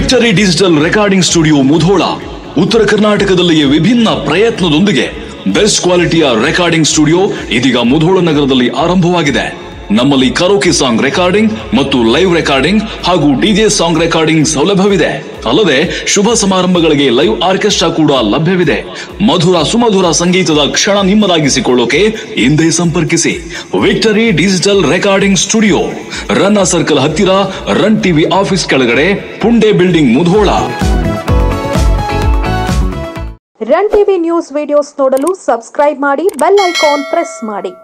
victory digital recording studio Mudhol ಉತ್ತರ ಕರ್ನಾಟಕದಲ್ಲಿಯೇ ವಿಭಿನ್ನ ಪ್ರಯತ್ನದೊಂದಿಗೆ ಬೆಸ್ಟ್ ಕ್ವಾಲಿಟಿಯ ರೆಕಾರ್ಡಿಂಗ್ ಸ್ಟುಡಿಯೋ ಇದೀಗ ಮುಧೋಳ ನಗರದಲ್ಲಿ ಆರಂಭವಾಗಿದೆ ನಮ್ಮಲ್ಲಿ ಕರೋಕೆ ಸಾಂಗ್ ರೆಕಾರ್ಡಿಂಗ್ ಮತ್ತು ಲೈವ್ ರೆಕಾರ್ಡಿಂಗ್ ಹಾಗೂ ಡಿಜೆ ಸಾಂಗ್ ರೆಕಾರ್ಡಿಂಗ್ ಸೌಲಭ್ಯವಿದೆ ಅಲ್ಲದೆ ಶುಭ ಸಮಾರಂಭಗಳಿಗೆ ಲೈವ್ ಆರ್ಕೆಸ್ಟ್ರಾ ಕೂಡ ಲಭ್ಯವಿದೆ ಮಧುರ ಸುಮಧುರ ಸಂಗೀತದ ಕ್ಷಣ ನಿಮ್ಮದಾಗಿಸಿಕೊಳ್ಳೋಕೆ ಹಿಂದೆ ಸಂಪರ್ಕಿಸಿ victory digital recording studio Ranna circle ಹತ್ತಿರ ರನ್ ಟಿವಿ ಆಫೀಸ್ ಕೆಳಗಡೆ Punde building Mudhol run TV news videos ನೋಡಲು ಸಬ್ಸ್ಕ್ರೈಬ್ ಮಾಡಿ ಬೆಲ್ ಐಕಾನ್ ಪ್ರೆಸ್ ಮಾಡಿ